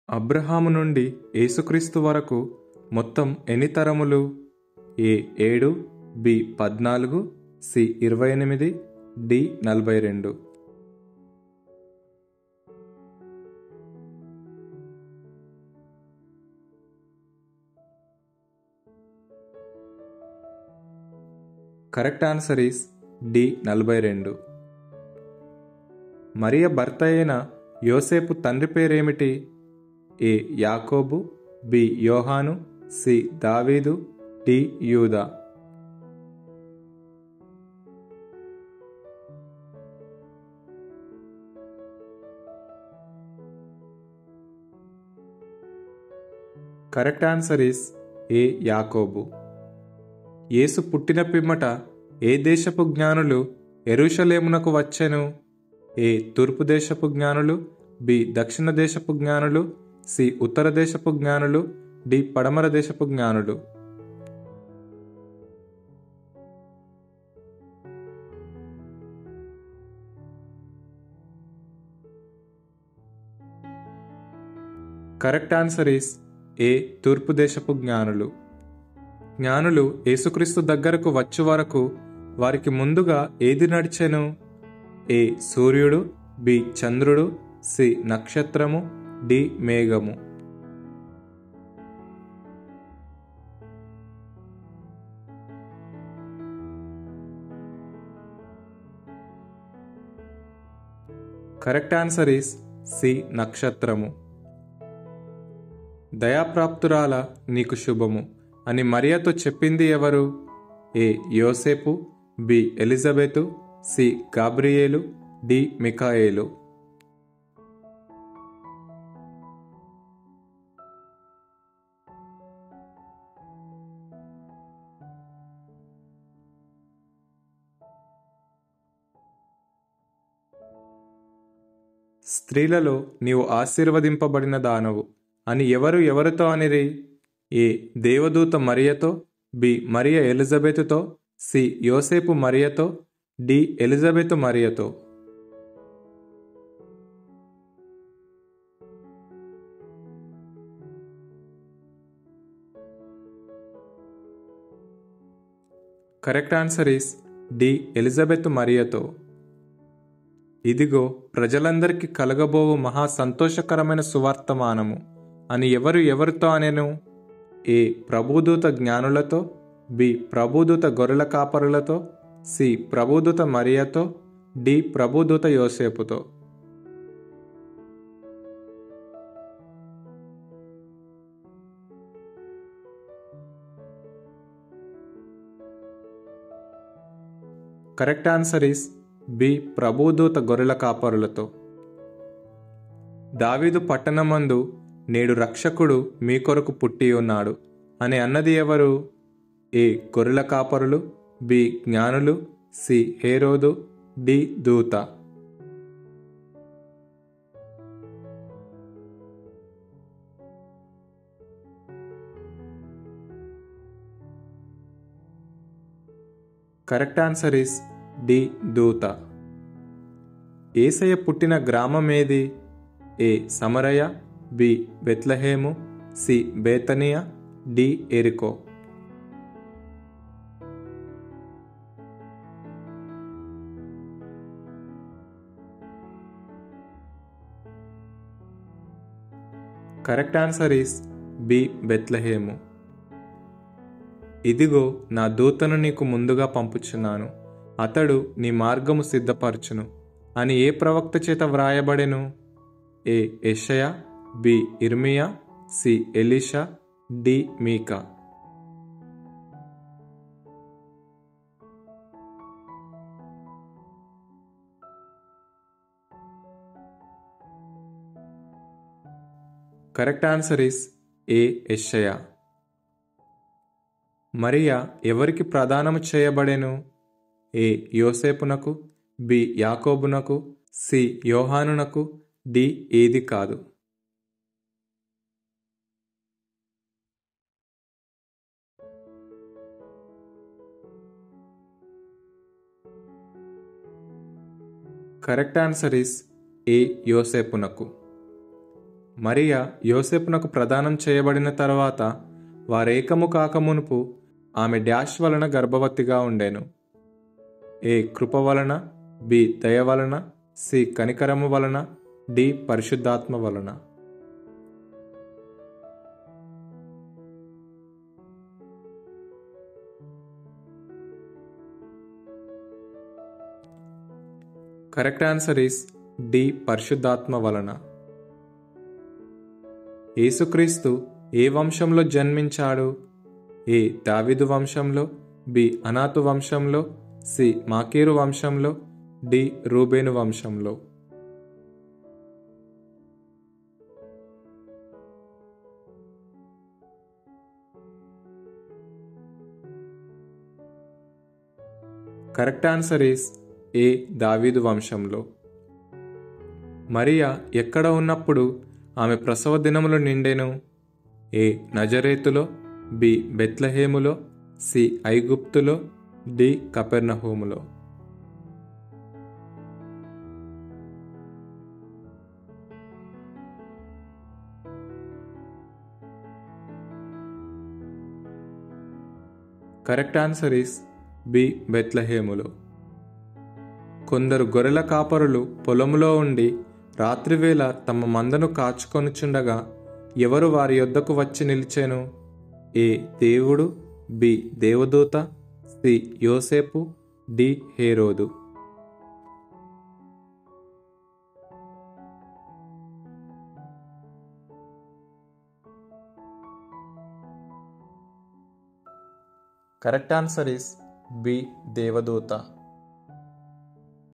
అబ్రహాము నుండి యేసుక్రీస్తు వరకు మొత్తం ఎన్ని తరములు ఏ ఏడు బి పద్నాలుగు సి ఇరవై ఎనిమిది డి నలభై రెండు కరెక్ట్ ఆన్సర్ ఈస్ డి నలభై రెండు మరియ భర్త అయిన యోసేపు తండ్రి పేరేమిటి ఏ యాకోబు బి యోహాను సి దావీదు డి యూదా కరెక్ట్ ఆన్సర్ ఈస్ ఏ యాకోబు యేసు పుట్టిన పిమ్మట ఏ దేశపు జ్ఞానులు ఎరుషలేమునకు వచ్చెను ఏ తూర్పు దేశపు జ్ఞానులు బి దక్షిణ దేశపు జ్ఞానులు సి ఉత్తర దేశపు జ్ఞానులు డి పడమర దేశపు జ్ఞానులు కరెక్ట్ ఆన్సర్ ఈస్ ఏ తూర్పు దేశపు జ్ఞానులు జ్ఞానులు యేసుక్రీస్తు దగ్గరకు వచ్చు వరకు వారికి ముందుగా ఏది నడిచెను ఏ సూర్యుడు బి చంద్రుడు సి నక్షత్రము డి మేఘము కరెక్ట్ ఆన్సర్ ఈస్ సి నక్షత్రము దయాప్రాప్తురాల నీకు శుభము అని మరియతో చెప్పింది ఎవరు ఏ యోసేపు B Elizabeth C Gabriel D మికాయేలు స్త్రీలలో నీవు ఆశీర్వదింపబడిన దానవు అని ఎవరు ఎవరితో అనిరి ఏ దేవదూత మరియతో బి మరియ ఎలిజబెతుతో సి యోసేపు మరియతో డి ఎలిజబెతు మరియతో correct answer is D Elizabeth మరియతో ఇదిగో ప్రజలందరికీ కలగబోవు మహా సంతోషకరమైన సువార్తమానము అని ఎవరు ఎవరితో అనెను ఏ ప్రభుదూత జ్ఞానులతో బి ప్రభుదూత గొర్రెల కాపరులతో సి ప్రభుదూత మరియతో డి ప్రభుదూత యోసేపుతో కరెక్ట్ ఆన్సర్ ఈస్ బి ప్రభుదూత గొర్రెల కాపరులతో దావీదు పట్టణమందు నేడు రక్షకుడు మీ కొరకు పుట్టి ఉన్నాడు అని అన్నది ఎవరు ఏ గొర్రెల కాపరులు బి జ్ఞానులు సి హేరోదు డి దూత కరెక్ట్ ఆన్సర్ ఇస్ డి దూత ఏసయ్య పుట్టిన గ్రామం ఏది ఏ సమరయ బి బెత్లహేము సి బేతనియా డి ఎరికో కరెక్ట్ ఆన్సర్ ఈస్ బి బెత్లహేము ఇదిగో నా దూతను నీకు ముందుగా పంపుచున్నాను అతడు నీ మార్గము సిద్ధపరచును అని ఏ ప్రవక్త చేత వ్రాయబడెను ఏ ఎషయా బి ఇర్మియా సి ఎలిషా డి మీకా కరెక్ట్ ఆన్సర్ ఇస్ ఏ ఎషయా మరియా ఎవరికి ప్రదానము చేయబడెను ఏ యోసేపునకు బి యాకోబునకు సి యోహానునకు డి ఏది కాదు కరెక్ట్ ఆన్సర్ ఇస్ ఏ యోసేపునకు మరియా యోసేపునకు ప్రదానం చేయబడిన తర్వాత వారేకము కాకమునుపు ఆమె డాష్ వలన గర్భవతిగా ఉండెను ఏ కృప వలన బి దయ వలన సి కనికరము వలన డి పరిశుద్ధాత్మ వలన కరెక్ట్ ఆన్సర్ ఈస్ డి పరిశుద్ధాత్మ వలన యేసుక్రీస్తు ఏ వంశంలో జన్మించాడు ఏ దావిదు వంశంలో బి అనాతు వంశంలో సి మాకీరు వంశంలో డి రూబేను వంశంలో కరెక్ట్ ఆన్సర్ ఈస్ ఏ దావీదు వంశంలో మరియా ఎక్కడ ఉన్నప్పుడు ఆమె ప్రసవ దినములు నిండెను ఏ నజరేతులో బి బెత్లహేములో సి ఐగుప్తులో డి కపెర్నహూములో కరెక్ట్ ఆన్సర్ ఈస్ బి బెత్లహేములో కొందరు గొర్రెల కాపరులు పొలములో ఉండి రాత్రివేళ తమ మందను కాచుకొనుచుండగా ఎవరు వారి యొద్దకు వచ్చి నిలిచెను ఏ దేవుడు బి దేవదూత సి యోసేపు డి హేరోదు కరెక్ట్ ఆన్సర్ ఇస్ బి దేవదూత